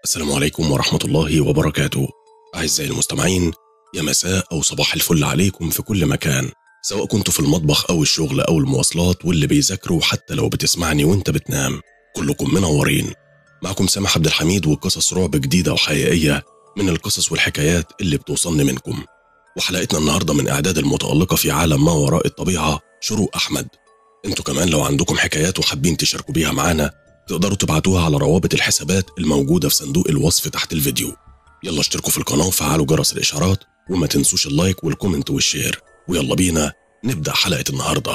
السلام عليكم ورحمة الله وبركاته أعزائي المستمعين يا مساء أو صباح الفل عليكم في كل مكان سواء كنتوا في المطبخ أو الشغل أو المواصلات واللي بيذاكروا حتى لو بتسمعني وانت بتنام كلكم منورين معكم سامح عبد الحميد وقصص رعب جديدة وحقيقية من القصص والحكايات اللي بتوصلني منكم وحلقتنا النهاردة من إعداد المتألقة في عالم ما وراء الطبيعة شروق أحمد انتوا كمان لو عندكم حكايات وحابين تشاركوا بيها معانا تقدروا تبعتوها على روابط الحسابات الموجودة في صندوق الوصف تحت الفيديو يلا اشتركوا في القناة وفعلوا جرس الإشعارات وما تنسوش اللايك والكومنت والشير ويلا بينا نبدأ حلقة النهاردة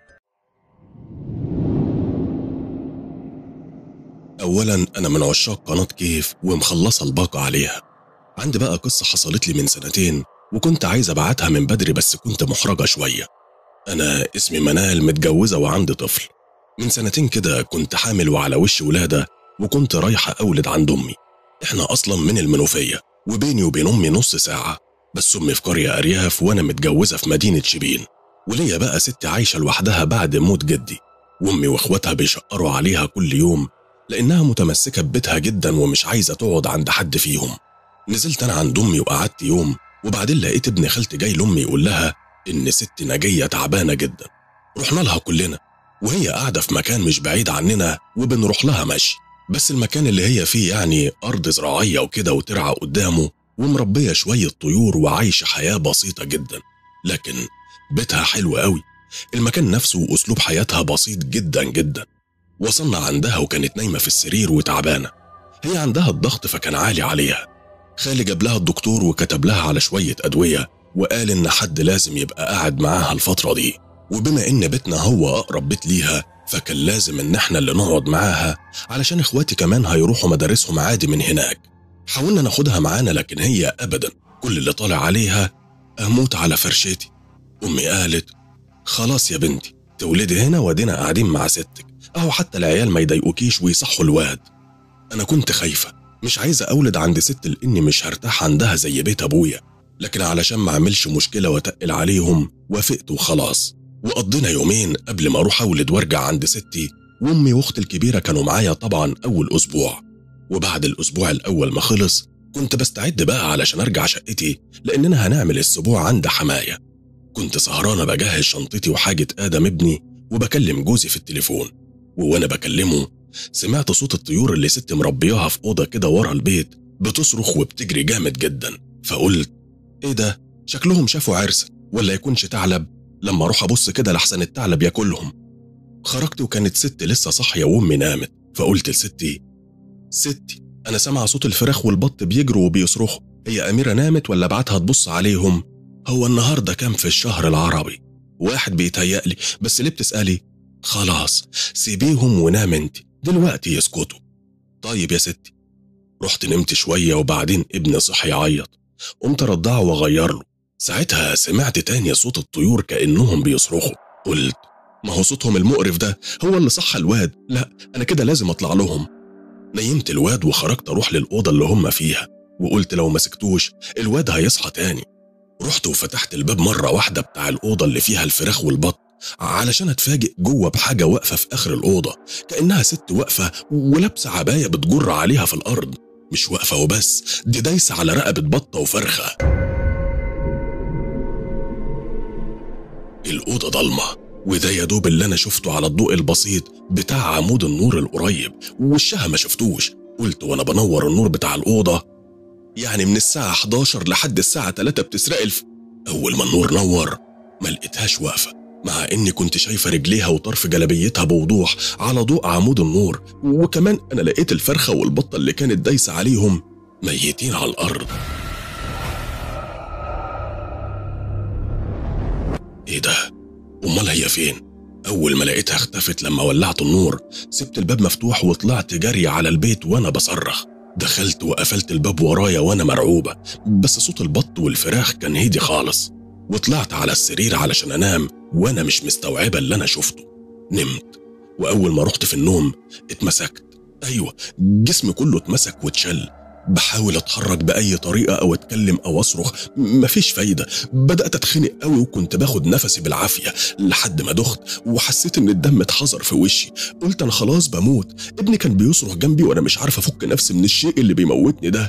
أولا أنا من عشاق قناة كيف ومخلصة الباقة عليها عندي بقى قصة حصلت لي من سنتين وكنت عايز أبعتها من بدري بس كنت محرجة شوية أنا اسمي منال متجوزة وعندي طفل من سنتين كده كنت حامل وعلى وش ولادة وكنت رايحة أولد عند أمي إحنا أصلا من المنوفية وبيني وبين أمي نص ساعة بس أمي في قرية أرياف وأنا متجوزة في مدينة شبين وليا بقى ست عايشة لوحدها بعد موت جدي وأمي وإخواتها بيشقروا عليها كل يوم لأنها متمسكة ببيتها جدا ومش عايزة تقعد عند حد فيهم نزلت أنا عند أمي وقعدت يوم وبعدين لقيت ابن خالتي جاي لأمي يقول لها إن ست نجية تعبانة جدا رحنا لها كلنا وهي قاعدة في مكان مش بعيد عننا وبنروح لها مشي بس المكان اللي هي فيه يعني أرض زراعية وكده وترعى قدامه ومربية شوية طيور وعايشة حياة بسيطة جدا لكن بيتها حلو قوي المكان نفسه وأسلوب حياتها بسيط جدا جدا وصلنا عندها وكانت نايمة في السرير وتعبانة هي عندها الضغط فكان عالي عليها خالي جاب لها الدكتور وكتب لها على شوية أدوية وقال إن حد لازم يبقى قاعد معاها الفترة دي وبما إن بيتنا هو أقرب بيت ليها فكان لازم إن إحنا اللي نقعد معاها علشان إخواتي كمان هيروحوا مدارسهم عادي من هناك حاولنا ناخدها معانا لكن هي أبدا كل اللي طالع عليها أموت على فرشتي أمي قالت خلاص يا بنتي تولدي هنا وادينا قاعدين مع ستك أهو حتى العيال ما يضايقوكيش ويصحوا الواد أنا كنت خايفة مش عايزة أولد عند ست لإني مش هرتاح عندها زي بيت أبويا لكن علشان ما أعملش مشكلة وأتقل عليهم وافقت وخلاص وقضينا يومين قبل ما أروح أولد وأرجع عند ستي وأمي وأختي الكبيرة كانوا معايا طبعا أول أسبوع وبعد الأسبوع الأول ما خلص كنت بستعد بقى علشان أرجع شقتي لأننا هنعمل السبوع عند حماية كنت سهرانة بجهز شنطتي وحاجة آدم ابني وبكلم جوزي في التليفون ووانا بكلمه سمعت صوت الطيور اللي ست مربياها في أوضة كده ورا البيت بتصرخ وبتجري جامد جدا فقلت ايه ده شكلهم شافوا عرس ولا يكونش ثعلب لما اروح ابص كده لحسن الثعلب ياكلهم خرجت وكانت ست لسه صاحيه وامي نامت فقلت لستي ستي انا سامعه صوت الفراخ والبط بيجروا وبيصرخوا هي اميره نامت ولا بعتها تبص عليهم هو النهارده كام في الشهر العربي واحد بيتهيألي بس ليه بتسألي خلاص سيبيهم ونام انت دلوقتي يسكتوا طيب يا ستي رحت نمت شوية وبعدين ابني صحي يعيط قمت رضعه واغير له ساعتها سمعت تاني صوت الطيور كأنهم بيصرخوا قلت ما هو صوتهم المقرف ده هو اللي صح الواد لا أنا كده لازم أطلع لهم نيمت الواد وخرجت أروح للأوضة اللي هم فيها وقلت لو مسكتوش الواد هيصحى تاني رحت وفتحت الباب مرة واحدة بتاع الأوضة اللي فيها الفراخ والبط علشان اتفاجئ جوه بحاجة واقفة في آخر الأوضة كأنها ست واقفة ولابسة عباية بتجر عليها في الأرض مش واقفة وبس دي دايسة على رقبة بطة وفرخة الأوضة ضلمة وده يا دوب اللي أنا شفته على الضوء البسيط بتاع عمود النور القريب ووشها ما شفتوش قلت وأنا بنور النور بتاع الأوضة يعني من الساعة 11 لحد الساعة 3 بتسرق الف أول ما النور نور ما لقيتهاش واقفة مع إني كنت شايفة رجليها وطرف جلبيتها بوضوح على ضوء عمود النور وكمان أنا لقيت الفرخة والبطة اللي كانت دايسة عليهم ميتين على الأرض إيه ده؟ أمال هي فين؟ أول ما لقيتها اختفت لما ولعت النور سبت الباب مفتوح وطلعت جري على البيت وأنا بصرخ دخلت وقفلت الباب ورايا وأنا مرعوبة بس صوت البط والفراخ كان هادي خالص وطلعت على السرير علشان أنام وأنا مش مستوعبة اللي أنا شفته نمت وأول ما رحت في النوم اتمسكت أيوة جسمي كله اتمسك واتشل بحاول اتحرك باي طريقه او اتكلم او اصرخ مفيش فايده بدات اتخنق قوي وكنت باخد نفسي بالعافيه لحد ما دخت وحسيت ان الدم اتحذر في وشي قلت انا خلاص بموت ابني كان بيصرخ جنبي وانا مش عارف افك نفسي من الشيء اللي بيموتني ده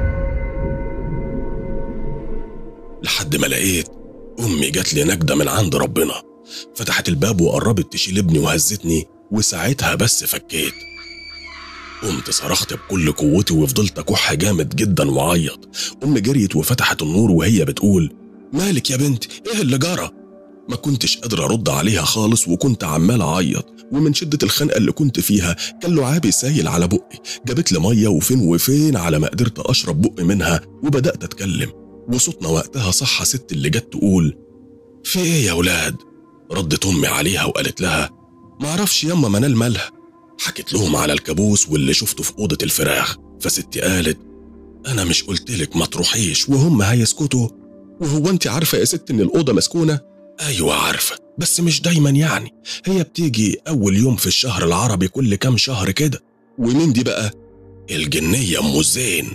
لحد ما لقيت امي جات لي نجده من عند ربنا فتحت الباب وقربت تشيل ابني وهزتني وساعتها بس فكيت قمت صرخت بكل قوتي وفضلت اكح جامد جدا وعيط امي جريت وفتحت النور وهي بتقول مالك يا بنت ايه اللي جرى ما كنتش قادر ارد عليها خالص وكنت عمال اعيط ومن شده الخنقه اللي كنت فيها كان لعابي سايل على بقي جابت لي ميه وفين وفين على ما قدرت اشرب بقي منها وبدات اتكلم وصوتنا وقتها صح ست اللي جت تقول في ايه يا ولاد ردت امي عليها وقالت لها معرفش ياما منال مالها حكيت لهم على الكابوس واللي شفته في اوضه الفراخ فستي قالت انا مش قلتلك ما تروحيش وهم هيسكتوا وهو انت عارفه يا ست ان الاوضه مسكونه ايوه عارفه بس مش دايما يعني هي بتيجي اول يوم في الشهر العربي كل كام شهر كده ومين دي بقى الجنيه ام زين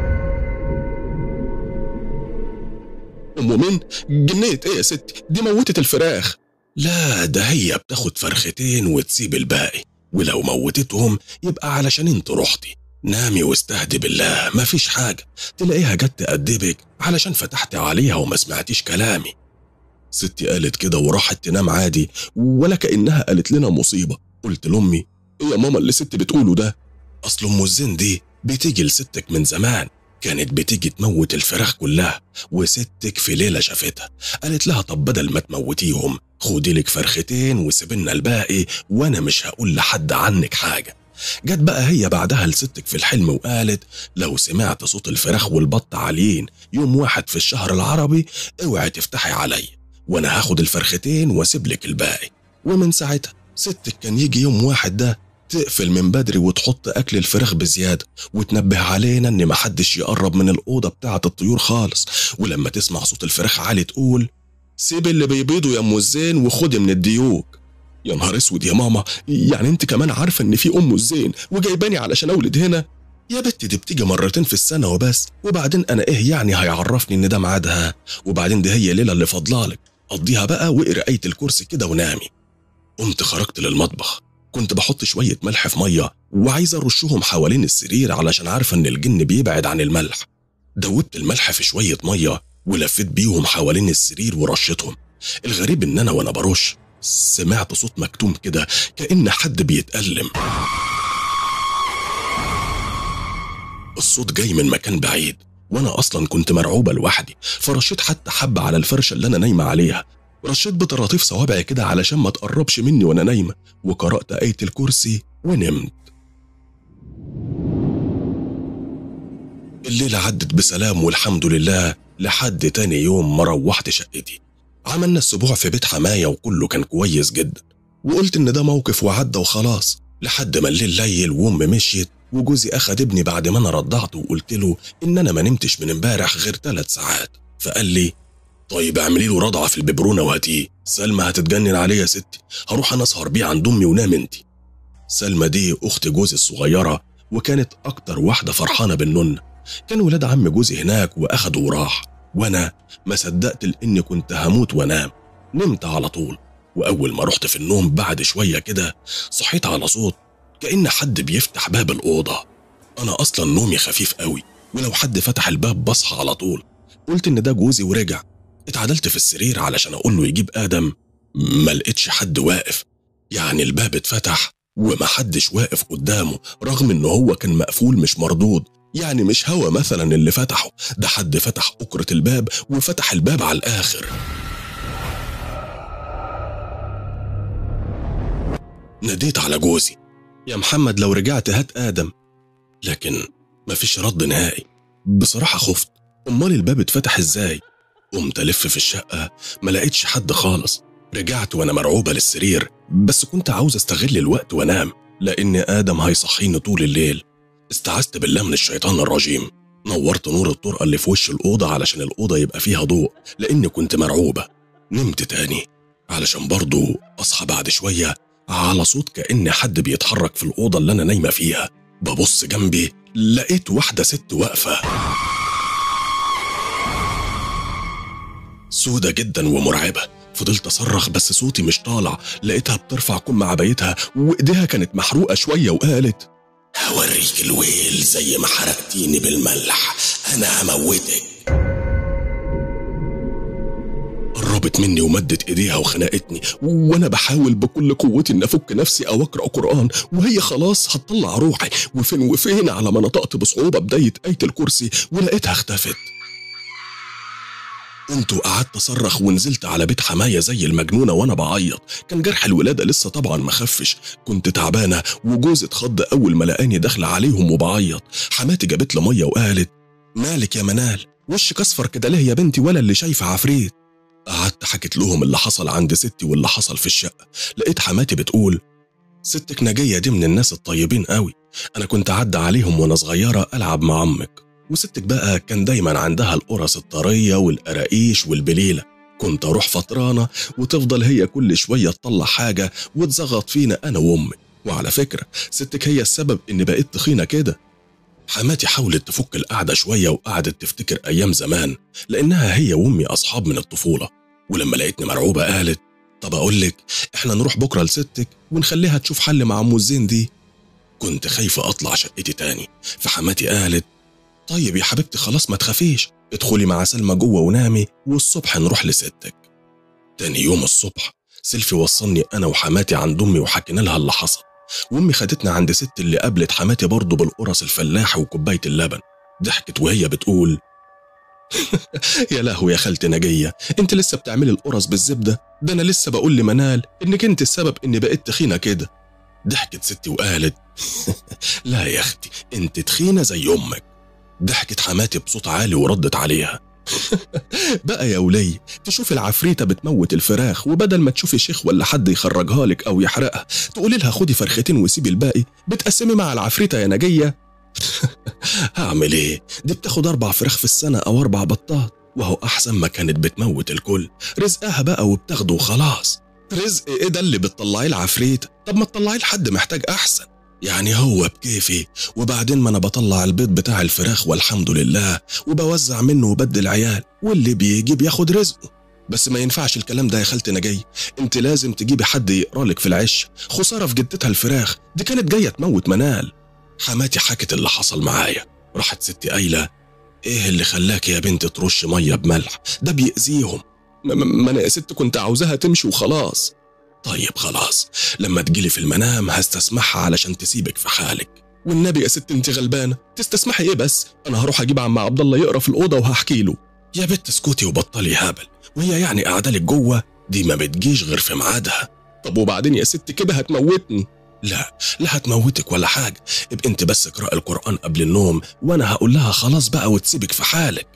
ام مين جنيه ايه يا ستي دي موتت الفراخ لا ده هي بتاخد فرختين وتسيب الباقي ولو موتتهم يبقى علشان انت رحتي نامي واستهدي بالله مفيش حاجة تلاقيها جت تأدبك علشان فتحت عليها وما سمعتيش كلامي ستي قالت كده وراحت تنام عادي ولا كأنها قالت لنا مصيبة قلت لأمي إيه يا ماما اللي ست بتقوله ده أصل أم الزين دي بتيجي لستك من زمان كانت بتيجي تموت الفراخ كلها وستك في ليلة شافتها قالت لها طب بدل ما تموتيهم خدي لك فرختين وسيبلنا الباقي وانا مش هقول لحد عنك حاجة جت بقى هي بعدها لستك في الحلم وقالت لو سمعت صوت الفراخ والبط عاليين يوم واحد في الشهر العربي اوعي تفتحي عليا وانا هاخد الفرختين واسيب لك الباقي ومن ساعتها ستك كان يجي يوم واحد ده تقفل من بدري وتحط اكل الفراخ بزياده وتنبه علينا ان محدش يقرب من الاوضه بتاعه الطيور خالص ولما تسمع صوت الفراخ عالي تقول سيب اللي بيبيضوا يا ام الزين وخدي من الديوك يا نهار اسود يا ماما يعني انت كمان عارفه ان في ام الزين وجايباني علشان اولد هنا يا بت دي بتيجي مرتين في السنه وبس وبعدين انا ايه يعني هيعرفني ان ده ميعادها وبعدين دي هي ليله اللي فاضلالك قضيها بقى واقري ايه الكرسي كده ونامي قمت خرجت للمطبخ كنت بحط شوية ملح في مية وعايز أرشهم حوالين السرير علشان عارفة إن الجن بيبعد عن الملح دوبت الملح في شوية مية ولفيت بيهم حوالين السرير ورشتهم الغريب إن أنا وأنا برش سمعت صوت مكتوم كده كأن حد بيتألم الصوت جاي من مكان بعيد وانا اصلا كنت مرعوبه لوحدي فرشيت حتى حبه على الفرشه اللي انا نايمه عليها رشيت بطراطيف صوابعي كده علشان ما تقربش مني وانا نايمه وقرات ايه الكرسي ونمت الليله عدت بسلام والحمد لله لحد تاني يوم ما روحت شقتي عملنا السبوع في بيت حماية وكله كان كويس جدا وقلت ان ده موقف وعدى وخلاص لحد ما الليل ليل وامي مشيت وجوزي اخد ابني بعد ما انا رضعته وقلت له ان انا ما نمتش من امبارح غير ثلاث ساعات فقال لي طيب اعملي له رضعه في الببرونه وهاتيه سلمى هتتجنن عليه يا ستي هروح انا اسهر بيه عند امي ونام انت سلمى دي اخت جوزي الصغيره وكانت اكتر واحده فرحانه بالنن كان ولاد عم جوزي هناك واخده وراح وانا ما صدقت لاني كنت هموت وانام نمت على طول واول ما رحت في النوم بعد شويه كده صحيت على صوت كأن حد بيفتح باب الأوضة أنا أصلا نومي خفيف قوي ولو حد فتح الباب بصحى على طول قلت إن ده جوزي ورجع اتعدلت في السرير علشان أقول له يجيب آدم ما لقيتش حد واقف يعني الباب اتفتح ومحدش واقف قدامه رغم إن هو كان مقفول مش مردود يعني مش هوا مثلا اللي فتحه ده حد فتح أكرة الباب وفتح الباب على الآخر ناديت على جوزي يا محمد لو رجعت هات آدم لكن مفيش رد نهائي بصراحة خفت أمال الباب اتفتح إزاي قمت ألف في الشقة ما لقيتش حد خالص رجعت وأنا مرعوبة للسرير بس كنت عاوز أستغل الوقت وأنام لأن آدم هيصحيني طول الليل استعذت بالله من الشيطان الرجيم نورت نور الطرقة اللي في وش الأوضة علشان الأوضة يبقى فيها ضوء لأني كنت مرعوبة نمت تاني علشان برضو أصحى بعد شوية على صوت كأن حد بيتحرك في الأوضة اللي أنا نايمة فيها ببص جنبي لقيت واحدة ست واقفة سودة جدا ومرعبة فضلت أصرخ بس صوتي مش طالع لقيتها بترفع كم عبايتها وإيديها كانت محروقة شوية وقالت هوريك الويل زي ما حرقتيني بالملح أنا هموتك قربت مني ومدت ايديها وخنقتني وانا بحاول بكل قوتي ان افك نفسي او اقرا قران وهي خلاص هتطلع روحي وفين وفين على ما نطقت بصعوبه بدايه ايه الكرسي ولقيتها اختفت قمت وقعدت اصرخ ونزلت على بيت حمايه زي المجنونه وانا بعيط كان جرح الولاده لسه طبعا ما خفش كنت تعبانه وجوزي اتخض اول ما لقاني داخله عليهم وبعيط حماتي جابت لي ميه وقالت مالك يا منال وشك اصفر كده ليه يا بنتي ولا اللي شايفه عفريت قعدت حكيت لهم اللي حصل عند ستي واللي حصل في الشقه لقيت حماتي بتقول ستك نجيه دي من الناس الطيبين قوي انا كنت عدى عليهم وانا صغيره العب مع امك وستك بقى كان دايما عندها القرص الطرية والقراقيش والبليلة كنت أروح فطرانة وتفضل هي كل شوية تطلع حاجة وتزغط فينا أنا وأمي وعلى فكرة ستك هي السبب إني بقيت تخينة كده حماتي حاولت تفك القعدة شوية وقعدت تفتكر أيام زمان لأنها هي وأمي أصحاب من الطفولة ولما لقيتني مرعوبة قالت طب أقول لك إحنا نروح بكرة لستك ونخليها تشوف حل مع أم الزين دي كنت خايفة أطلع شقتي تاني فحماتي قالت طيب يا حبيبتي خلاص ما تخافيش ادخلي مع سلمى جوه ونامي والصبح نروح لستك تاني يوم الصبح سيلفي وصلني انا وحماتي عند امي وحكينا لها اللي حصل وامي خدتنا عند ست اللي قابلت حماتي برضه بالقرص الفلاح وكوبايه اللبن ضحكت وهي بتقول يا لهوي يا خالتي نجية انت لسه بتعملي القرص بالزبدة ده انا لسه بقول لمنال انك انت السبب اني بقيت تخينة كده ضحكت ستي وقالت لا يا اختي انت تخينة زي امك ضحكت حماتي بصوت عالي وردت عليها بقى يا ولي تشوف العفريتة بتموت الفراخ وبدل ما تشوفي شيخ ولا حد يخرجها لك أو يحرقها تقولي لها خدي فرختين وسيبي الباقي بتقسمي مع العفريتة يا نجية هعمل ايه دي بتاخد أربع فراخ في السنة أو أربع بطات وهو أحسن ما كانت بتموت الكل رزقها بقى وبتاخده وخلاص رزق ايه ده اللي بتطلعيه العفريتة طب ما تطلعيه لحد محتاج أحسن يعني هو بكيفي وبعدين ما انا بطلع البيض بتاع الفراخ والحمد لله وبوزع منه وبدي العيال واللي بيجي بياخد رزقه بس ما ينفعش الكلام ده يا خالتي نجي انت لازم تجيبي حد يقرا لك في العش خساره في جدتها الفراخ دي كانت جايه تموت منال حماتي حكت اللي حصل معايا راحت ستي قايله ايه اللي خلاك يا بنت ترش ميه بملح ده بيأذيهم ما انا يا ست كنت عاوزاها تمشي وخلاص طيب خلاص لما تجيلي في المنام هستسمحها علشان تسيبك في حالك والنبي يا ست انت غلبانه تستسمحي ايه بس انا هروح اجيب عم عبد الله يقرا في الاوضه وهحكي له يا بت اسكتي وبطلي هبل وهي يعني قاعده لك جوه دي ما بتجيش غير في ميعادها طب وبعدين يا ست كده هتموتني لا لا هتموتك ولا حاجه ابقى انت بس اقرا القران قبل النوم وانا هقول لها خلاص بقى وتسيبك في حالك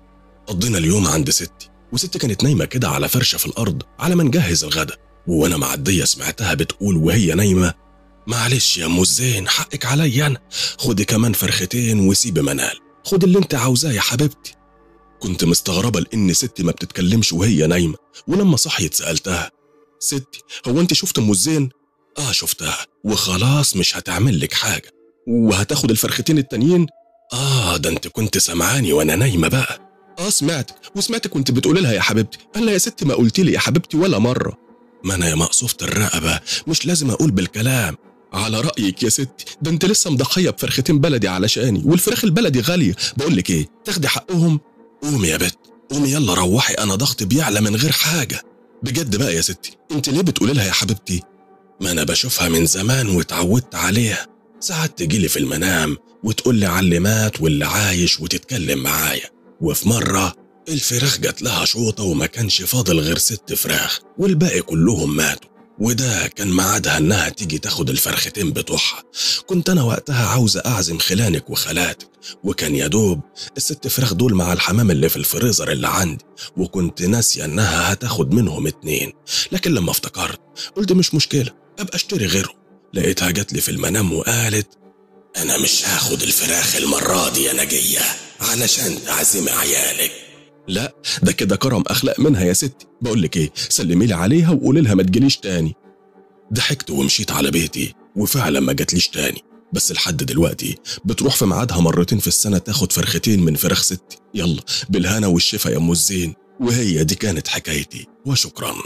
قضينا اليوم عند ستي وستي كانت نايمه كده على فرشه في الارض على ما نجهز الغدا وانا معديه سمعتها بتقول وهي نايمه معلش يا ام الزين حقك عليا انا خدي كمان فرختين وسيبي منال خد اللي انت عاوزاه يا حبيبتي كنت مستغربه لان ستي ما بتتكلمش وهي نايمه ولما صحيت سالتها ستي هو انت شفت ام الزين اه شفتها وخلاص مش هتعمل لك حاجه وهتاخد الفرختين التانيين اه ده انت كنت سمعاني وانا نايمه بقى اه سمعتك وسمعتك وانت بتقولي لها يا حبيبتي قال يا ستي ما قلتي لي يا حبيبتي ولا مره ما انا يا مقصوفة الرقبة مش لازم اقول بالكلام على رأيك يا ستي ده انت لسه مضحية بفرختين بلدي علشاني والفراخ البلدي غالية بقول لك ايه تاخدي حقهم قومي يا بت قومي يلا روحي انا ضغطي بيعلى من غير حاجة بجد بقى يا ستي انت ليه بتقولي لها يا حبيبتي ما انا بشوفها من زمان واتعودت عليها ساعات تجيلي في المنام وتقول لي على اللي مات واللي عايش وتتكلم معايا وفي مرة الفراخ جات لها شوطة وما كانش فاضل غير ست فراخ والباقي كلهم ماتوا وده كان ميعادها انها تيجي تاخد الفرختين بتوعها كنت انا وقتها عاوزة اعزم خلانك وخالاتك وكان يا دوب الست فراخ دول مع الحمام اللي في الفريزر اللي عندي وكنت ناسية انها هتاخد منهم اتنين لكن لما افتكرت قلت مش مشكلة ابقى اشتري غيرهم لقيتها جات لي في المنام وقالت انا مش هاخد الفراخ المرة دي يا نجية علشان تعزمي عيالك لا ده كده كرم اخلاق منها يا ستي بقول لك ايه سلمي لي عليها وقولي لها ما تجيليش تاني ضحكت ومشيت على بيتي وفعلا ما جاتليش تاني بس لحد دلوقتي بتروح في ميعادها مرتين في السنة تاخد فرختين من فراخ ستي يلا بالهنا والشفا يا أم الزين وهي دي كانت حكايتي وشكرا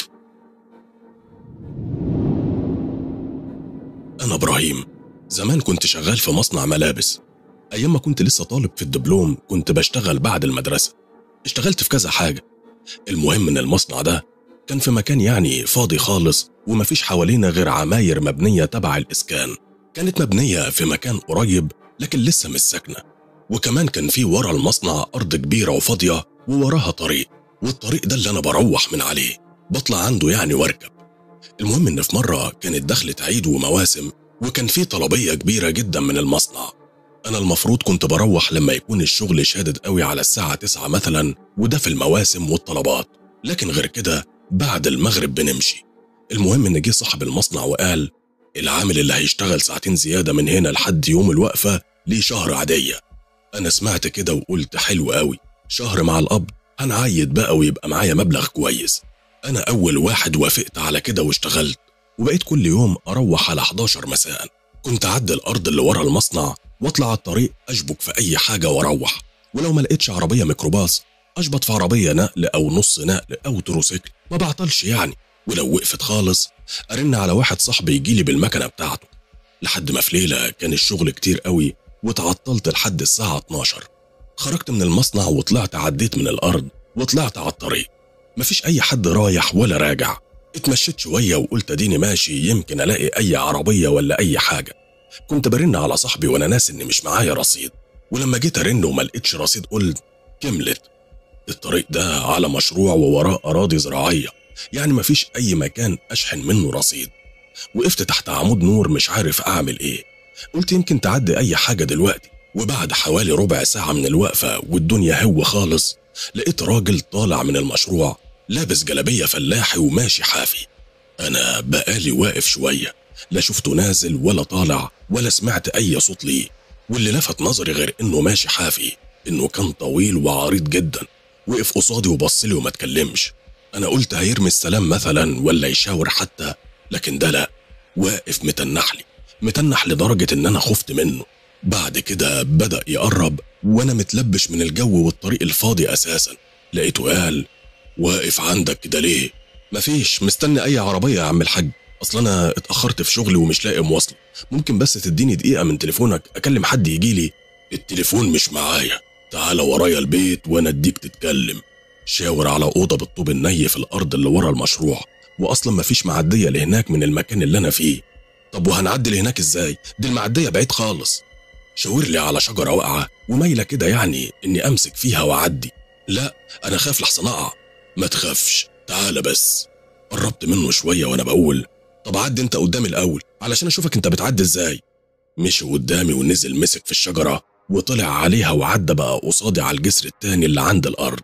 أنا إبراهيم زمان كنت شغال في مصنع ملابس أيام ما كنت لسه طالب في الدبلوم كنت بشتغل بعد المدرسة اشتغلت في كذا حاجة المهم إن المصنع ده كان في مكان يعني فاضي خالص ومفيش حوالينا غير عماير مبنية تبع الإسكان كانت مبنية في مكان قريب لكن لسه مش ساكنة وكمان كان في ورا المصنع أرض كبيرة وفاضية ووراها طريق والطريق ده اللي أنا بروح من عليه بطلع عنده يعني واركب المهم إن في مرة كانت دخلت عيد ومواسم وكان في طلبية كبيرة جدا من المصنع أنا المفروض كنت بروح لما يكون الشغل شادد قوي على الساعة 9 مثلا وده في المواسم والطلبات لكن غير كده بعد المغرب بنمشي المهم إن جه صاحب المصنع وقال العامل اللي هيشتغل ساعتين زيادة من هنا لحد يوم الوقفة ليه شهر عادية أنا سمعت كده وقلت حلو قوي شهر مع القبض هنعيد بقى ويبقى معايا مبلغ كويس أنا أول واحد وافقت على كده واشتغلت وبقيت كل يوم أروح على 11 مساء كنت أعدي الأرض اللي ورا المصنع وأطلع على الطريق أشبك في أي حاجة وأروح ولو ما لقيتش عربية ميكروباص أشبط في عربية نقل أو نص نقل أو تروسيكل ما بعطلش يعني ولو وقفت خالص أرن على واحد صاحبي يجيلي بالمكنة بتاعته لحد ما في ليلة كان الشغل كتير قوي وتعطلت لحد الساعة 12 خرجت من المصنع وطلعت عديت من الأرض وطلعت على الطريق مفيش أي حد رايح ولا راجع اتمشيت شوية وقلت اديني ماشي يمكن الاقي اي عربية ولا اي حاجة كنت برن على صاحبي وانا ناسي ان مش معايا رصيد ولما جيت ارن وما لقيتش رصيد قلت كملت الطريق ده على مشروع ووراه اراضي زراعية يعني مفيش اي مكان اشحن منه رصيد وقفت تحت عمود نور مش عارف اعمل ايه قلت يمكن تعدي اي حاجة دلوقتي وبعد حوالي ربع ساعة من الوقفة والدنيا هو خالص لقيت راجل طالع من المشروع لابس جلابية فلاحي وماشي حافي أنا بقالي واقف شوية لا شفته نازل ولا طالع ولا سمعت أي صوت ليه واللي لفت نظري غير إنه ماشي حافي إنه كان طويل وعريض جدا وقف قصادي وبصلي وما اتكلمش أنا قلت هيرمي السلام مثلا ولا يشاور حتى لكن ده لا واقف متنحلي متنح لدرجة إن أنا خفت منه بعد كده بدأ يقرب وأنا متلبش من الجو والطريق الفاضي أساسا لقيته قال واقف عندك كده ليه؟ مفيش مستني أي عربية يا عم الحاج أصل أنا اتأخرت في شغلي ومش لاقي مواصلة ممكن بس تديني دقيقة من تليفونك أكلم حد يجيلي التليفون مش معايا تعال ورايا البيت وأنا أديك تتكلم شاور على أوضة بالطوب الني في الأرض اللي ورا المشروع وأصلا مفيش معدية لهناك من المكان اللي أنا فيه طب وهنعدي لهناك إزاي؟ دي المعدية بعيد خالص شاور لي على شجرة واقعة ومايلة كده يعني إني أمسك فيها وأعدي لا أنا خاف لحسن أقع ما تخافش تعال بس قربت منه شوية وأنا بقول طب عدي أنت قدامي الأول علشان أشوفك أنت بتعدي إزاي مشي قدامي ونزل مسك في الشجرة وطلع عليها وعدى بقى قصادي على الجسر التاني اللي عند الأرض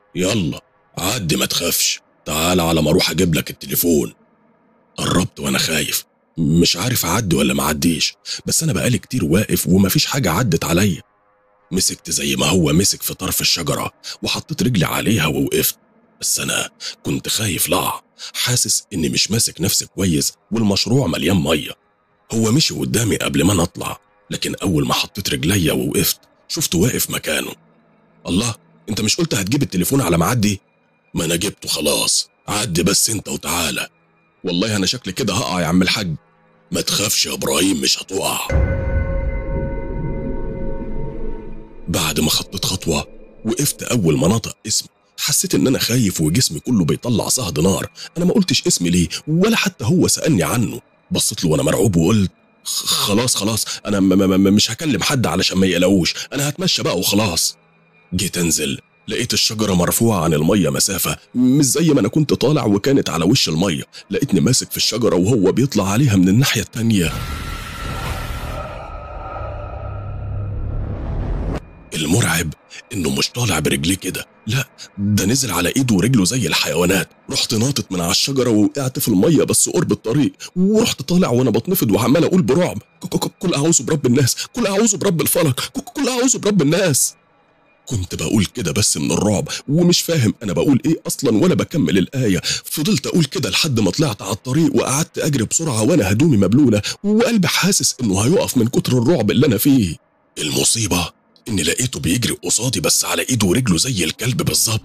يلا عدي ما تخافش تعال على ما أروح أجيب لك التليفون قربت وأنا خايف مش عارف أعدي ولا ما عديش بس أنا بقالي كتير واقف ومفيش حاجة عدت عليا مسكت زي ما هو مسك في طرف الشجرة وحطيت رجلي عليها ووقفت بس أنا كنت خايف لع حاسس إني مش ماسك نفسي كويس والمشروع مليان مية هو مشي قدامي قبل ما نطلع لكن أول ما حطيت رجليا ووقفت شفته واقف مكانه الله أنت مش قلت هتجيب التليفون على معدي؟ ما أنا جبته خلاص عدي بس أنت وتعالى والله أنا شكلي كده هقع يا عم الحاج ما تخافش يا إبراهيم مش هتقع بعد ما خطيت خطوة وقفت أول ما نطق اسمي حسيت ان انا خايف وجسمي كله بيطلع صهد نار انا ما قلتش اسمي ليه ولا حتى هو سالني عنه بصيت له وانا مرعوب وقلت خلاص خلاص انا م م م مش هكلم حد علشان ما يقلقوش انا هتمشى بقى وخلاص جيت انزل لقيت الشجره مرفوعه عن الميه مسافه مش زي ما انا كنت طالع وكانت على وش الميه لقيتني ماسك في الشجره وهو بيطلع عليها من الناحيه التانيه المرعب انه مش طالع برجليه كده لا ده نزل على ايده ورجله زي الحيوانات رحت ناطط من على الشجره ووقعت في الميه بس قرب الطريق ورحت طالع وانا بتنفض وعمال اقول برعب كل اعوذ برب الناس كل اعوذ برب الفلق كل اعوذ برب الناس كنت بقول كده بس من الرعب ومش فاهم انا بقول ايه اصلا وانا بكمل الايه فضلت اقول كده لحد ما طلعت على الطريق وقعدت اجري بسرعه وانا هدومي مبلوله وقلبي حاسس انه هيقف من كتر الرعب اللي انا فيه المصيبه اني لقيته بيجري قصادي بس على ايده ورجله زي الكلب بالظبط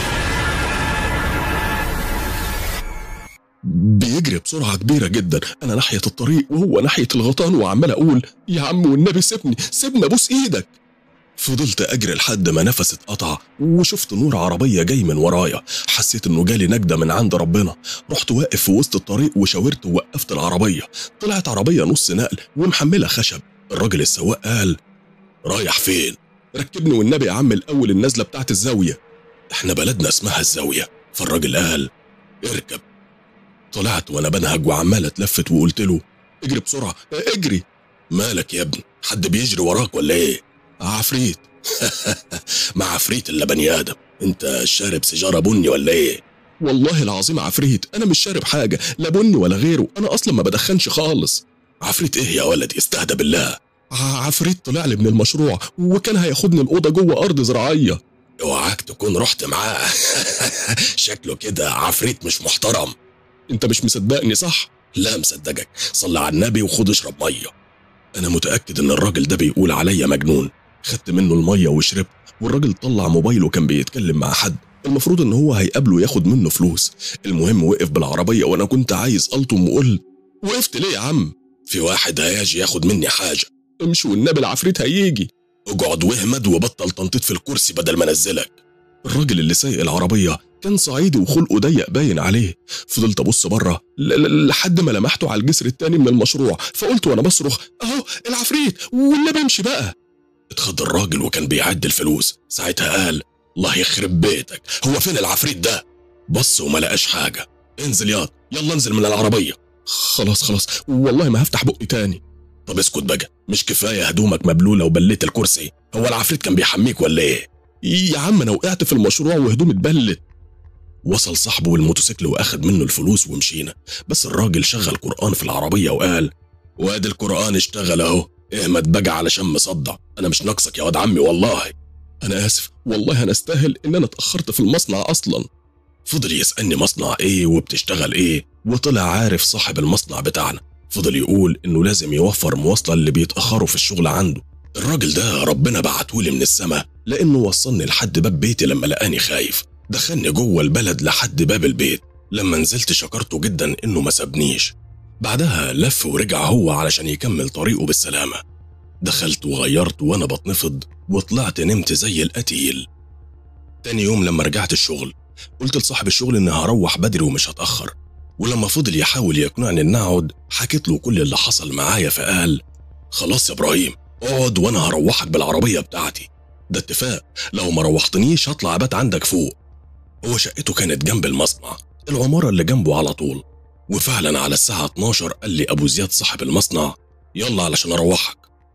بيجري بسرعة كبيرة جدا أنا ناحية الطريق وهو ناحية الغطان وعمال أقول يا عم والنبي سيبني سيبني أبوس إيدك فضلت أجري لحد ما نفسي اتقطع وشفت نور عربية جاي من ورايا حسيت إنه جالي نجدة من عند ربنا رحت واقف في وسط الطريق وشاورت ووقفت العربية طلعت عربية نص نقل ومحملة خشب الراجل السواق قال رايح فين؟ ركبني والنبي يا عم الأول النزلة بتاعت الزاوية احنا بلدنا اسمها الزاوية فالراجل قال اركب طلعت وانا بنهج وعمال اتلفت وقلت له اجري بسرعه اجري مالك يا ابني حد بيجري وراك ولا ايه عفريت ما عفريت الا بني ادم انت شارب سيجاره بني ولا ايه والله العظيم عفريت انا مش شارب حاجه لا بني ولا غيره انا اصلا ما بدخنش خالص عفريت ايه يا ولدي استهدى بالله عفريت طلع لي من المشروع وكان هياخدني الاوضه جوه ارض زراعيه اوعاك تكون رحت معاه شكله كده عفريت مش محترم انت مش مصدقني صح لا مصدقك صلي على النبي وخد اشرب ميه انا متاكد ان الراجل ده بيقول عليا مجنون خدت منه الميه وشربت والراجل طلع موبايله كان بيتكلم مع حد المفروض ان هو هيقابله ياخد منه فلوس المهم وقف بالعربيه وانا كنت عايز الطم وقلت وقفت ليه يا عم في واحد هيجي ياخد مني حاجه امشي والنبي العفريت هيجي اقعد واهمد وبطل تنطيط في الكرسي بدل ما انزلك الراجل اللي سايق العربيه كان صعيدي وخلقه ضيق باين عليه فضلت ابص بره لحد ما لمحته على الجسر التاني من المشروع فقلت وانا بصرخ اهو العفريت والنبي امشي بقى اتخض الراجل وكان بيعد الفلوس ساعتها قال الله يخرب بيتك هو فين العفريت ده بص وما لقاش حاجه انزل ياض يلا انزل من العربيه خلاص خلاص والله ما هفتح بقي تاني طب اسكت بقى مش كفايه هدومك مبلوله وبليت الكرسي هو العفريت كان بيحميك ولا ايه يا عم انا وقعت في المشروع وهدومي اتبلت وصل صاحبه بالموتوسيكل واخد منه الفلوس ومشينا بس الراجل شغل قرآن في العربية وقال وادي القرآن اشتغل اهو اهمد بقى علشان مصدع انا مش ناقصك يا واد عمي والله انا اسف والله انا استاهل ان انا اتأخرت في المصنع اصلا فضل يسألني مصنع ايه وبتشتغل ايه وطلع عارف صاحب المصنع بتاعنا فضل يقول انه لازم يوفر مواصلة اللي بيتأخروا في الشغل عنده الراجل ده ربنا بعتهولي من السما لانه وصلني لحد باب بيتي لما لقاني خايف دخلني جوه البلد لحد باب البيت لما نزلت شكرته جدا انه ما سابنيش بعدها لف ورجع هو علشان يكمل طريقه بالسلامة دخلت وغيرت وانا بتنفض وطلعت نمت زي القتيل تاني يوم لما رجعت الشغل قلت لصاحب الشغل اني هروح بدري ومش هتأخر ولما فضل يحاول يقنعني ان اقعد حكيت له كل اللي حصل معايا فقال خلاص يا ابراهيم اقعد وانا هروحك بالعربية بتاعتي ده اتفاق لو ما روحتنيش هطلع ابات عندك فوق هو شقته كانت جنب المصنع العمارة اللي جنبه على طول وفعلا على الساعة 12 قال لي أبو زياد صاحب المصنع يلا علشان أروحك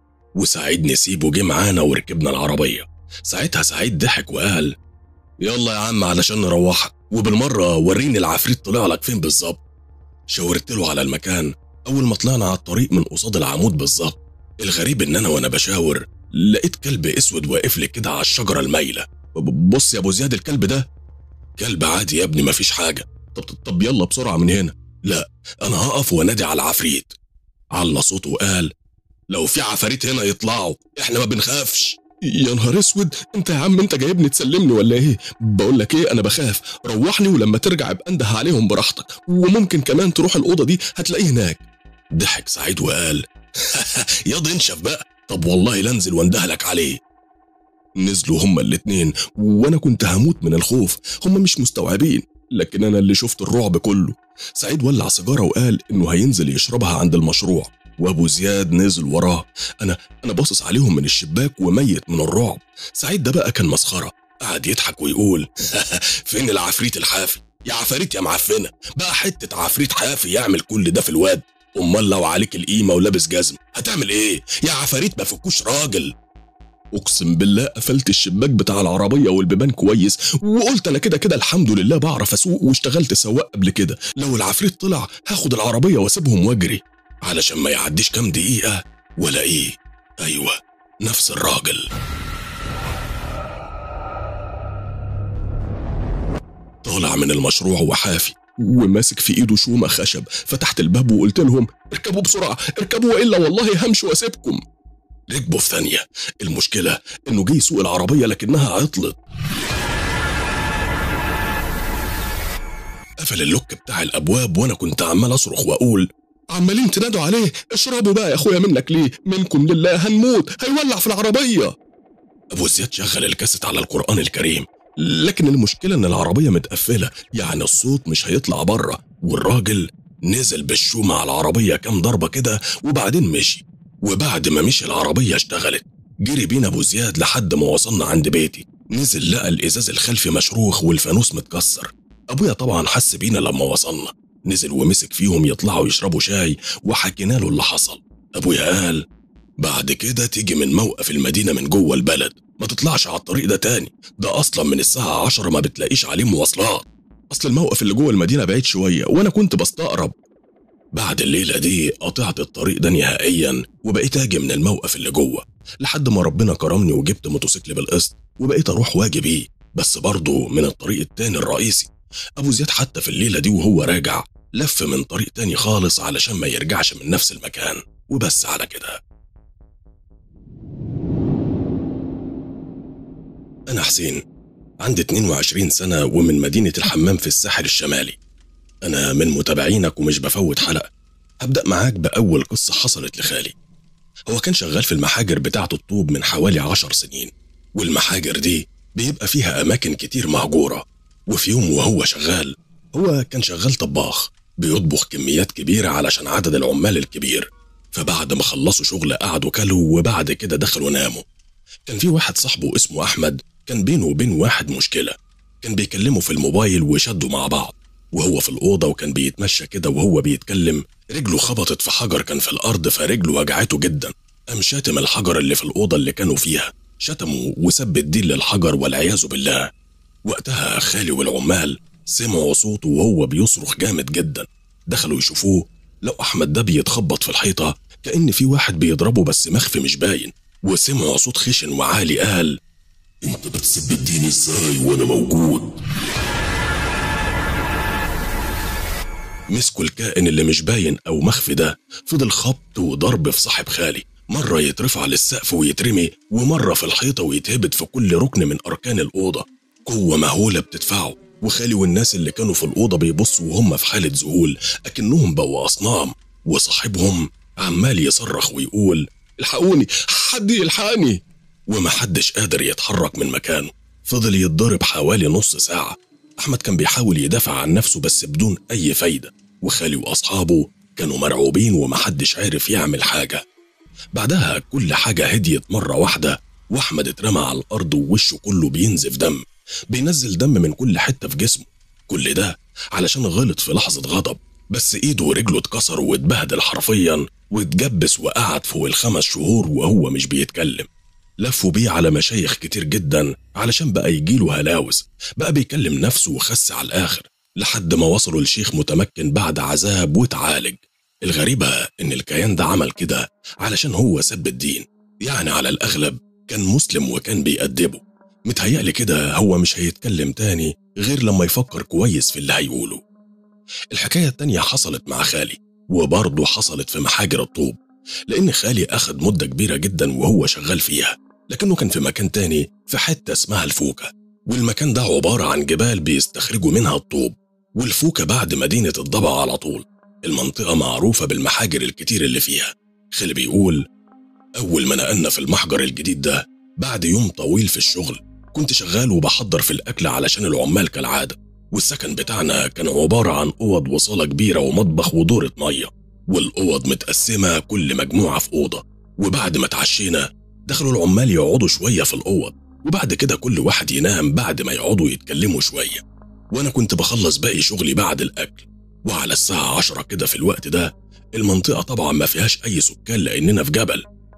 وسعيد نسيبه جه معانا وركبنا العربية ساعتها سعيد ضحك وقال يلا يا عم علشان نروحك وبالمرة وريني العفريت طلع لك فين بالظبط شاورت له على المكان أول ما طلعنا على الطريق من قصاد العمود بالظبط الغريب إن أنا وأنا بشاور لقيت كلب أسود واقف لي كده على الشجرة المايلة بص يا أبو زياد الكلب ده كلب عادي يا ابني مفيش حاجة طب طب يلا بسرعة من هنا لا أنا هقف وانادي على العفريت على صوته وقال لو في عفاريت هنا يطلعوا احنا ما بنخافش يا نهار اسود انت يا عم انت جايبني تسلمني ولا ايه بقول لك ايه انا بخاف روحني ولما ترجع ابقى انده عليهم براحتك وممكن كمان تروح الاوضه دي هتلاقيه هناك ضحك سعيد وقال ياض انشف بقى طب والله لانزل واندهلك عليه نزلوا هما الاتنين وانا كنت هموت من الخوف هما مش مستوعبين لكن انا اللي شفت الرعب كله سعيد ولع سيجاره وقال انه هينزل يشربها عند المشروع وابو زياد نزل وراه انا انا باصص عليهم من الشباك وميت من الرعب سعيد ده بقى كان مسخره قعد يضحك ويقول فين العفريت الحافي يا عفاريت يا معفنه بقى حته عفريت حافي يعمل كل ده في الواد امال لو عليك القيمه ولابس جزم هتعمل ايه يا عفاريت ما فكوش راجل اقسم بالله قفلت الشباك بتاع العربيه والبيبان كويس وقلت انا كده كده الحمد لله بعرف اسوق واشتغلت سواق قبل كده لو العفريت طلع هاخد العربيه واسيبهم واجري علشان ما يعديش كام دقيقه ولا ايه ايوه نفس الراجل طالع من المشروع وحافي وماسك في ايده شومة خشب فتحت الباب وقلت لهم اركبوا بسرعة اركبوا وإلا والله همشي واسيبكم ركبوا في ثانية المشكلة إنه جه يسوق العربية لكنها عطلت قفل اللوك بتاع الأبواب وأنا كنت عمال أصرخ وأقول عمالين تنادوا عليه اشربوا بقى يا أخويا منك ليه منكم لله هنموت هيولع في العربية أبو زياد شغل الكاسيت على القرآن الكريم لكن المشكلة إن العربية متقفلة يعني الصوت مش هيطلع بره والراجل نزل بالشومة على العربية كام ضربة كده وبعدين مشي وبعد ما مشي العربية اشتغلت جري بينا أبو زياد لحد ما وصلنا عند بيتي نزل لقى الإزاز الخلفي مشروخ والفانوس متكسر أبويا طبعا حس بينا لما وصلنا نزل ومسك فيهم يطلعوا يشربوا شاي وحكينا له اللي حصل أبويا قال بعد كده تيجي من موقف المدينة من جوه البلد ما تطلعش على الطريق ده تاني ده أصلا من الساعة عشرة ما بتلاقيش عليه مواصلات أصل الموقف اللي جوه المدينة بعيد شوية وأنا كنت بستقرب بعد الليلة دي قطعت الطريق ده نهائيا وبقيت أجي من الموقف اللي جوه لحد ما ربنا كرمني وجبت موتوسيكل بالقسط وبقيت أروح واجي بيه بس برضه من الطريق التاني الرئيسي أبو زياد حتى في الليلة دي وهو راجع لف من طريق تاني خالص علشان ما يرجعش من نفس المكان وبس على كده أنا حسين عندي 22 سنة ومن مدينة الحمام في الساحل الشمالي أنا من متابعينك ومش بفوت حلقة هبدأ معاك بأول قصة حصلت لخالي هو كان شغال في المحاجر بتاعة الطوب من حوالي عشر سنين والمحاجر دي بيبقى فيها أماكن كتير مهجورة وفي يوم وهو شغال هو كان شغال طباخ بيطبخ كميات كبيرة علشان عدد العمال الكبير فبعد ما خلصوا شغل قعدوا كلوا وبعد كده دخلوا ناموا كان في واحد صاحبه اسمه أحمد كان بينه وبين واحد مشكلة كان بيكلمه في الموبايل وشدوا مع بعض وهو في الأوضة وكان بيتمشى كده وهو بيتكلم رجله خبطت في حجر كان في الأرض فرجله وجعته جدا قام شاتم الحجر اللي في الأوضة اللي كانوا فيها شتمه وسب الدين للحجر والعياذ بالله وقتها خالي والعمال سمعوا صوته وهو بيصرخ جامد جدا دخلوا يشوفوه لو أحمد ده بيتخبط في الحيطة كأن في واحد بيضربه بس مخفي مش باين وسمعوا صوت خشن وعالي قال انت بتسب الدين ازاي وانا موجود مسكوا الكائن اللي مش باين او مخفي ده فضل خبط وضرب في صاحب خالي مرة يترفع للسقف ويترمي ومرة في الحيطة ويتهبد في كل ركن من أركان الأوضة قوة مهولة بتدفعه وخالي والناس اللي كانوا في الأوضة بيبصوا وهم في حالة ذهول أكنهم بقوا أصنام وصاحبهم عمال يصرخ ويقول الحقوني حد يلحقني ومحدش قادر يتحرك من مكانه فضل يتضرب حوالي نص ساعة أحمد كان بيحاول يدافع عن نفسه بس بدون أي فايدة وخالي وأصحابه كانوا مرعوبين ومحدش عارف يعمل حاجة بعدها كل حاجة هديت مرة واحدة وأحمد اترمى على الأرض ووشه كله بينزف دم بينزل دم من كل حتة في جسمه كل ده علشان غلط في لحظة غضب بس ايده ورجله اتكسروا واتبهدل حرفيا واتجبس وقعد فوق الخمس شهور وهو مش بيتكلم لفوا بيه على مشايخ كتير جدا علشان بقى يجيله هلاوس بقى بيكلم نفسه وخس على الآخر لحد ما وصلوا لشيخ متمكن بعد عذاب وتعالج الغريبة إن الكيان ده عمل كده علشان هو سب الدين يعني على الأغلب كان مسلم وكان بيأدبه متهيألي كده هو مش هيتكلم تاني غير لما يفكر كويس في اللي هيقوله الحكاية التانية حصلت مع خالي وبرضه حصلت في محاجر الطوب لأن خالي أخد مدة كبيرة جدا وهو شغال فيها لكنه كان في مكان تاني في حتة اسمها الفوكة والمكان ده عبارة عن جبال بيستخرجوا منها الطوب والفوكة بعد مدينة الضبع على طول المنطقة معروفة بالمحاجر الكتير اللي فيها خالي بيقول أول ما نقلنا في المحجر الجديد ده بعد يوم طويل في الشغل كنت شغال وبحضر في الأكل علشان العمال كالعادة والسكن بتاعنا كان عبارة عن أوض وصالة كبيرة ومطبخ ودورة مية والأوض متقسمة كل مجموعة في أوضة وبعد ما اتعشينا دخلوا العمال يقعدوا شوية في الأوض وبعد كده كل واحد ينام بعد ما يقعدوا يتكلموا شوية وأنا كنت بخلص باقي شغلي بعد الأكل وعلى الساعة عشرة كده في الوقت ده المنطقة طبعا ما فيهاش أي سكان لأننا في جبل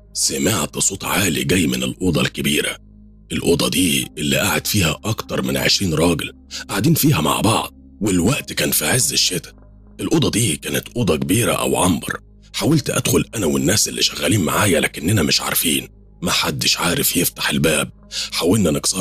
سمعت صوت عالي جاي من الأوضة الكبيرة الأوضة دي اللي قاعد فيها أكتر من عشرين راجل قاعدين فيها مع بعض والوقت كان في عز الشتاء الأوضة دي كانت أوضة كبيرة أو عنبر حاولت أدخل أنا والناس اللي شغالين معايا لكننا مش عارفين محدش عارف يفتح الباب حاولنا نكسره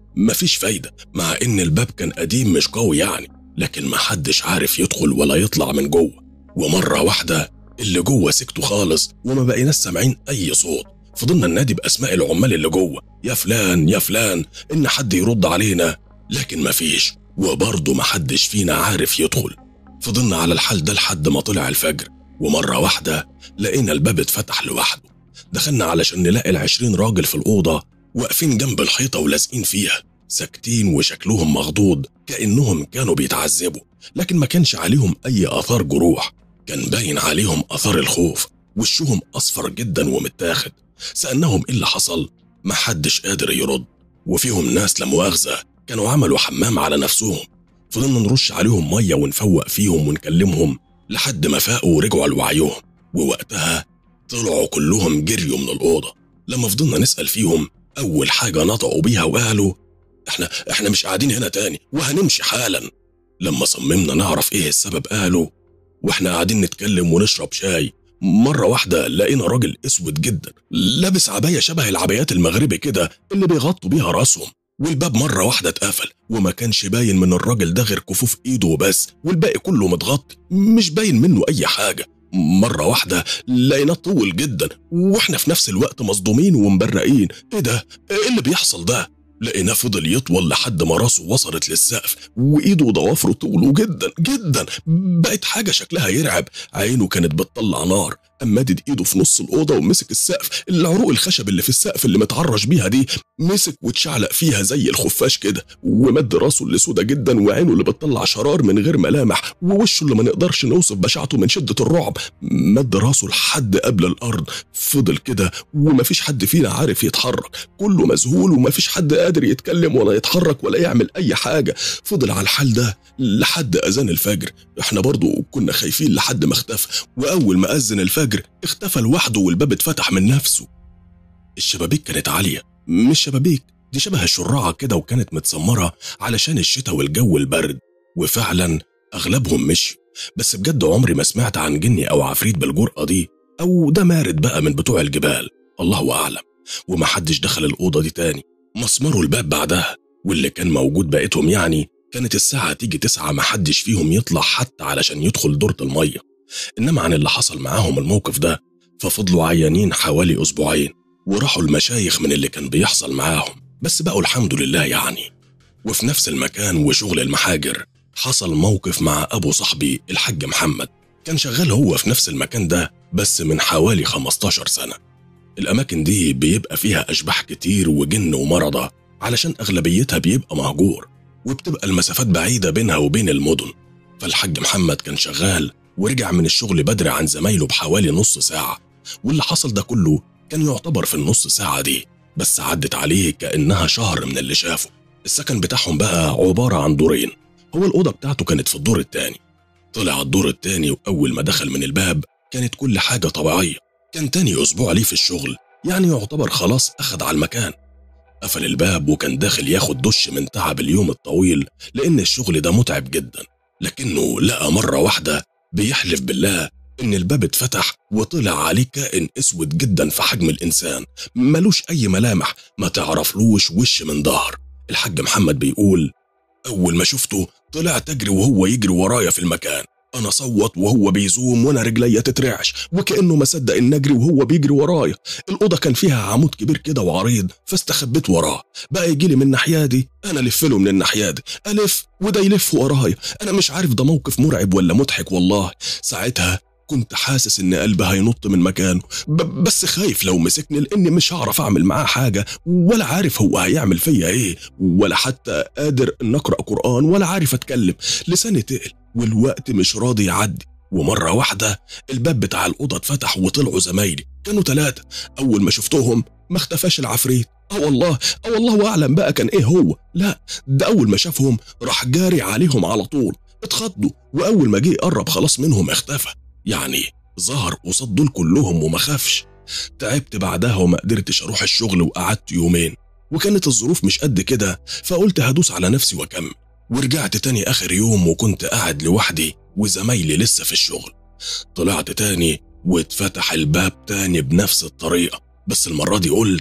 مفيش فايدة مع إن الباب كان قديم مش قوي يعني لكن محدش عارف يدخل ولا يطلع من جوه ومرة واحدة اللي جوه سكتوا خالص وما بقيناش سامعين أي صوت فضلنا ننادي بأسماء العمال اللي جوه يا فلان يا فلان إن حد يرد علينا لكن مفيش وبرضه محدش فينا عارف يدخل فضلنا على الحال ده لحد ما طلع الفجر ومرة واحدة لقينا الباب اتفتح لوحده دخلنا علشان نلاقي العشرين راجل في الأوضة واقفين جنب الحيطة ولازقين فيها ساكتين وشكلهم مخضوض كأنهم كانوا بيتعذبوا لكن ما كانش عليهم أي آثار جروح كان باين عليهم آثار الخوف وشهم أصفر جدا ومتاخد سألناهم إيه اللي حصل محدش قادر يرد وفيهم ناس لا مؤاخذة كانوا عملوا حمام على نفسهم فضلنا نرش عليهم مية ونفوق فيهم ونكلمهم لحد ما فاقوا ورجعوا لوعيهم ووقتها طلعوا كلهم جريوا من الأوضة لما فضلنا نسأل فيهم أول حاجة نطقوا بيها وقالوا احنا احنا مش قاعدين هنا تاني وهنمشي حالا لما صممنا نعرف ايه السبب قالوا واحنا قاعدين نتكلم ونشرب شاي مرة واحدة لقينا راجل اسود جدا لابس عباية شبه العبايات المغربي كده اللي بيغطوا بيها راسهم والباب مرة واحدة اتقفل وما كانش باين من الراجل ده غير كفوف ايده وبس والباقي كله متغطي مش باين منه اي حاجة مرة واحدة لقيناه طول جدا واحنا في نفس الوقت مصدومين ومبرقين ايه ده؟ ايه اللي بيحصل ده؟ لقيناه فضل يطول لحد ما راسه وصلت للسقف وايده وضوافره طولوا جدا جدا بقت حاجة شكلها يرعب عينه كانت بتطلع نار قام مادد ايده في نص الأوضة ومسك السقف العروق الخشب اللي في السقف اللي متعرج بيها دي مسك واتشعلق فيها زي الخفاش كده ومد راسه اللي سودا جدا وعينه اللي بتطلع شرار من غير ملامح ووشه اللي ما نقدرش نوصف بشاعته من شدة الرعب مد راسه لحد قبل الأرض فضل كده ومفيش حد فينا عارف يتحرك كله مذهول ومفيش حد قادر يتكلم ولا يتحرك ولا يعمل أي حاجة فضل على الحال ده لحد أذان الفجر احنا برضو كنا خايفين لحد ما اختفى وأول ما أذن الفجر اختفى لوحده والباب اتفتح من نفسه الشبابيك كانت عالية مش شبابيك دي شبه الشراعة كده وكانت متسمرة علشان الشتاء والجو البرد وفعلا أغلبهم مشي بس بجد عمري ما سمعت عن جني أو عفريت بالجرأة دي أو ده مارد بقى من بتوع الجبال الله أعلم ومحدش دخل الأوضة دي تاني مسمروا الباب بعدها واللي كان موجود بقيتهم يعني كانت الساعة تيجي تسعة محدش فيهم يطلع حتى علشان يدخل دورة المية إنما عن اللي حصل معاهم الموقف ده ففضلوا عيانين حوالي أسبوعين وراحوا المشايخ من اللي كان بيحصل معاهم بس بقوا الحمد لله يعني وفي نفس المكان وشغل المحاجر حصل موقف مع أبو صاحبي الحاج محمد كان شغال هو في نفس المكان ده بس من حوالي 15 سنة الأماكن دي بيبقى فيها أشباح كتير وجن ومرضى علشان أغلبيتها بيبقى مهجور وبتبقى المسافات بعيدة بينها وبين المدن فالحاج محمد كان شغال ورجع من الشغل بدري عن زمايله بحوالي نص ساعة واللي حصل ده كله كان يعتبر في النص ساعة دي بس عدت عليه كأنها شهر من اللي شافه السكن بتاعهم بقى عبارة عن دورين هو الأوضة بتاعته كانت في الدور التاني طلع الدور التاني وأول ما دخل من الباب كانت كل حاجة طبيعية كان تاني أسبوع ليه في الشغل يعني يعتبر خلاص أخد على المكان قفل الباب وكان داخل ياخد دش من تعب اليوم الطويل لأن الشغل ده متعب جدا لكنه لقى مرة واحدة بيحلف بالله إن الباب اتفتح وطلع عليه كائن أسود جدا في حجم الإنسان ملوش أي ملامح ما تعرفلوش وش من ظهر الحاج محمد بيقول أول ما شفته طلعت أجري وهو يجري ورايا في المكان أنا صوت وهو بيزوم وأنا رجليا تترعش وكأنه ما صدق إن أجري وهو بيجري ورايا الأوضة كان فيها عمود كبير كده وعريض فاستخبيت وراه بقى يجي لي من الناحية دي أنا ألف له من الناحية دي ألف وده يلف ورايا أنا مش عارف ده موقف مرعب ولا مضحك والله ساعتها كنت حاسس ان قلبي هينط من مكانه ب- بس خايف لو مسكني لاني مش هعرف اعمل معاه حاجه ولا عارف هو هيعمل فيا ايه ولا حتى قادر ان اقرا قران ولا عارف اتكلم لساني تقل والوقت مش راضي يعدي ومرة واحدة الباب بتاع الأوضة اتفتح وطلعوا زمايلي كانوا ثلاثة أول ما شفتهم ما اختفاش العفريت اه والله اه والله أعلم بقى كان إيه هو لا ده أول ما شافهم راح جاري عليهم على طول اتخضوا وأول ما جه يقرب خلاص منهم اختفى يعني ظهر قصاد دول كلهم وما خافش تعبت بعدها وما قدرتش أروح الشغل وقعدت يومين وكانت الظروف مش قد كده فقلت هدوس على نفسي وأكمل ورجعت تاني آخر يوم وكنت قاعد لوحدي وزمايلي لسه في الشغل طلعت تاني واتفتح الباب تاني بنفس الطريقة بس المرة دي قلت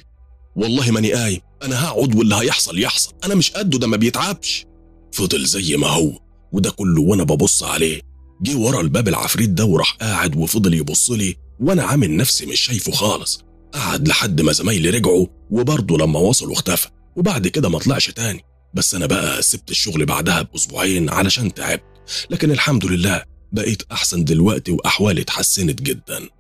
والله ماني قايم انا هقعد واللي هيحصل يحصل انا مش قده ده ما بيتعبش فضل زي ما هو وده كله وانا ببص عليه جه ورا الباب العفريت ده وراح قاعد وفضل يبص لي وانا عامل نفسي مش شايفه خالص قعد لحد ما زمايلي رجعوا وبرضه لما وصلوا اختفى وبعد كده ما طلعش تاني بس انا بقى سبت الشغل بعدها باسبوعين علشان تعبت لكن الحمد لله بقيت احسن دلوقتي واحوالي اتحسنت جدا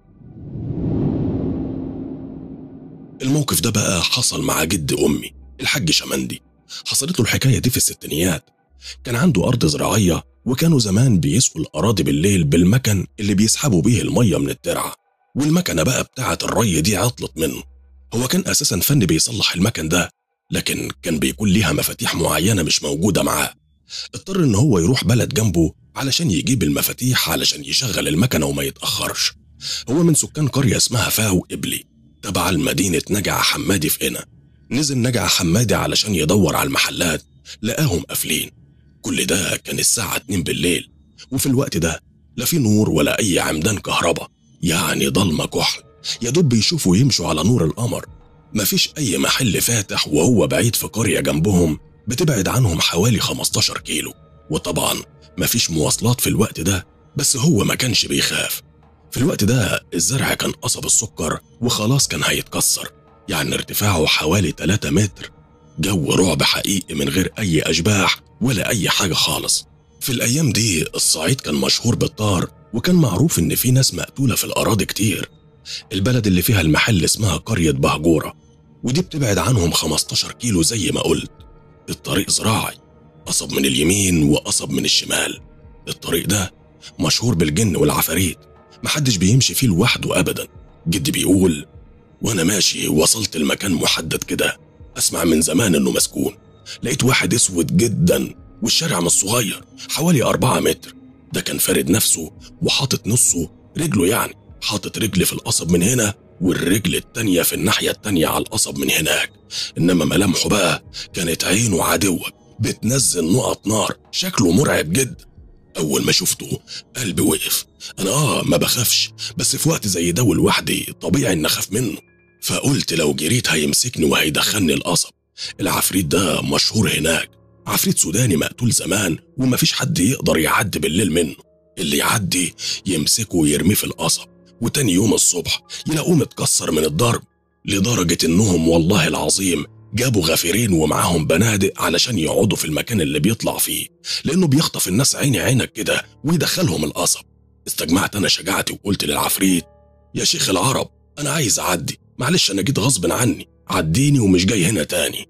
الموقف ده بقى حصل مع جد امي الحاج شمندي حصلت له الحكايه دي في الستينيات كان عنده ارض زراعيه وكانوا زمان بيسقوا الاراضي بالليل بالمكن اللي بيسحبوا بيه الميه من الترعه والمكنه بقى بتاعه الري دي عطلت منه هو كان اساسا فني بيصلح المكن ده لكن كان بيكون ليها مفاتيح معينه مش موجوده معاه اضطر ان هو يروح بلد جنبه علشان يجيب المفاتيح علشان يشغل المكنه وما يتاخرش هو من سكان قريه اسمها فاو ابلي تبع المدينه نجع حمادي في قنا نزل نجع حمادي علشان يدور على المحلات لقاهم قافلين كل ده كان الساعة 2 بالليل وفي الوقت ده لا في نور ولا أي عمدان كهرباء يعني ضلمة كحل يا دوب بيشوفوا يمشوا على نور القمر مفيش أي محل فاتح وهو بعيد في قرية جنبهم بتبعد عنهم حوالي 15 كيلو وطبعا مفيش مواصلات في الوقت ده بس هو ما كانش بيخاف في الوقت ده الزرع كان قصب السكر وخلاص كان هيتكسر يعني ارتفاعه حوالي 3 متر جو رعب حقيقي من غير أي أشباح ولا أي حاجة خالص في الأيام دي الصعيد كان مشهور بالطار وكان معروف إن في ناس مقتولة في الأراضي كتير البلد اللي فيها المحل اسمها قرية بهجورة ودي بتبعد عنهم 15 كيلو زي ما قلت الطريق زراعي قصب من اليمين وقصب من الشمال الطريق ده مشهور بالجن والعفاريت محدش بيمشي فيه لوحده أبدا جدي بيقول وأنا ماشي وصلت المكان محدد كده أسمع من زمان إنه مسكون لقيت واحد اسود جدا والشارع مش صغير حوالي أربعة متر ده كان فارد نفسه وحاطط نصه رجله يعني حاطط رجل في القصب من هنا والرجل التانية في الناحية التانية على القصب من هناك إنما ملامحه بقى كانت عينه عدوة بتنزل نقط نار شكله مرعب جدا أول ما شفته قلبي وقف أنا آه ما بخافش بس في وقت زي ده ولوحدي طبيعي إن أخاف منه فقلت لو جريت هيمسكني وهيدخلني القصب العفريت ده مشهور هناك عفريت سوداني مقتول زمان ومفيش حد يقدر يعدي بالليل منه اللي يعدي يمسكه ويرميه في القصب وتاني يوم الصبح يلاقوه متكسر من الضرب لدرجة إنهم والله العظيم جابوا غافرين ومعاهم بنادق علشان يقعدوا في المكان اللي بيطلع فيه لأنه بيخطف الناس عيني عينك كده ويدخلهم القصب استجمعت أنا شجاعتي وقلت للعفريت يا شيخ العرب أنا عايز أعدي معلش أنا جيت غصب عني عديني ومش جاي هنا تاني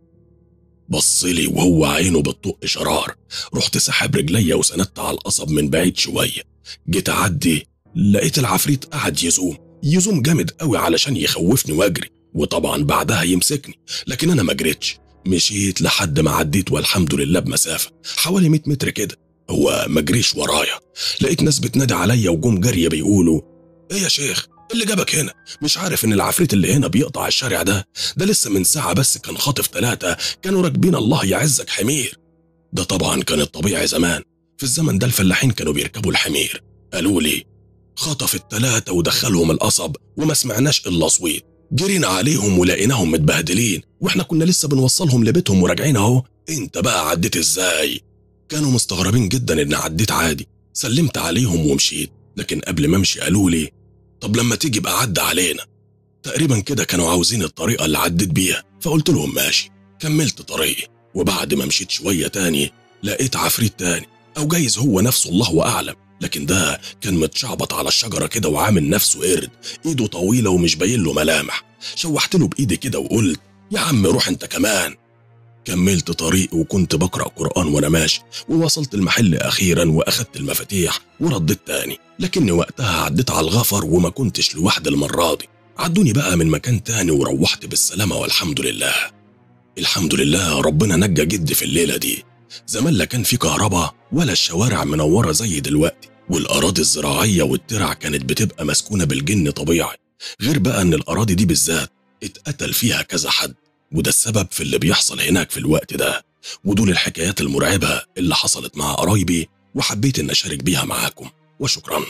بصلي وهو عينه بتطق شرار رحت سحب رجليا وسندت على القصب من بعيد شوية جيت أعدي لقيت العفريت قعد يزوم يزوم جامد قوي علشان يخوفني واجري وطبعا بعدها يمسكني لكن انا ما جريتش مشيت لحد ما عديت والحمد لله بمسافه حوالي 100 متر كده هو ما جريش ورايا لقيت ناس بتنادي عليا وجم جاريه بيقولوا ايه يا شيخ اللي جابك هنا مش عارف ان العفريت اللي هنا بيقطع الشارع ده ده لسه من ساعه بس كان خاطف ثلاثه كانوا راكبين الله يعزك حمير ده طبعا كان الطبيعي زمان في الزمن ده الفلاحين كانوا بيركبوا الحمير قالوا لي خطف التلاتة ودخلهم القصب وما سمعناش إلا صويت جرينا عليهم ولقيناهم متبهدلين واحنا كنا لسه بنوصلهم لبيتهم وراجعين اهو انت بقى عديت ازاي كانوا مستغربين جدا ان عديت عادي سلمت عليهم ومشيت لكن قبل ما امشي قالوا لي طب لما تيجي بقى عد علينا تقريبا كده كانوا عاوزين الطريقة اللي عديت بيها فقلت لهم ماشي كملت طريقي وبعد ما مشيت شوية تاني لقيت عفريت تاني أو جايز هو نفسه الله أعلم لكن ده كان متشعبط على الشجرة كده وعامل نفسه قرد ايده طويلة ومش باين له ملامح شوحت له بإيدي كده وقلت يا عم روح انت كمان كملت طريقي وكنت بقرأ قرآن وأنا ماشي ووصلت المحل أخيرا وأخدت المفاتيح ورديت تاني لكني وقتها عديت على الغفر وما كنتش لوحدي المرة دي عدوني بقى من مكان تاني وروحت بالسلامة والحمد لله الحمد لله ربنا نجى جدي في الليلة دي زمان لا كان في كهرباء ولا الشوارع منورة زي دلوقتي والأراضي الزراعية والترع كانت بتبقى مسكونة بالجن طبيعي غير بقى إن الأراضي دي بالذات اتقتل فيها كذا حد وده السبب في اللي بيحصل هناك في الوقت ده ودول الحكايات المرعبة اللي حصلت مع قرايبي وحبيت إن أشارك بيها معاكم وشكرا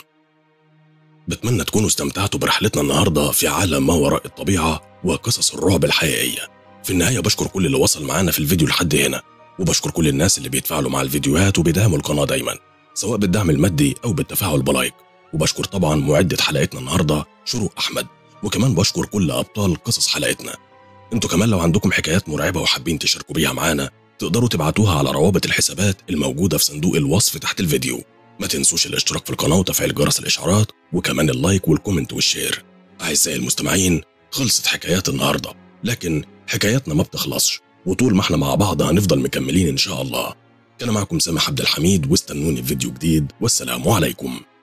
بتمنى تكونوا استمتعتوا برحلتنا النهاردة في عالم ما وراء الطبيعة وقصص الرعب الحقيقية في النهاية بشكر كل اللي وصل معانا في الفيديو لحد هنا وبشكر كل الناس اللي بيتفاعلوا مع الفيديوهات وبيدعموا القناة دايما سواء بالدعم المادي أو بالتفاعل بلايك وبشكر طبعا معدة حلقتنا النهاردة شروق أحمد وكمان بشكر كل أبطال قصص حلقتنا انتوا كمان لو عندكم حكايات مرعبة وحابين تشاركوا بيها معانا تقدروا تبعتوها على روابط الحسابات الموجودة في صندوق الوصف تحت الفيديو ما تنسوش الاشتراك في القناة وتفعيل جرس الإشعارات وكمان اللايك والكومنت والشير أعزائي المستمعين خلصت حكايات النهاردة لكن حكاياتنا ما بتخلصش وطول ما احنا مع بعض هنفضل مكملين إن شاء الله كان معكم سامح عبد الحميد واستنوني في فيديو جديد والسلام عليكم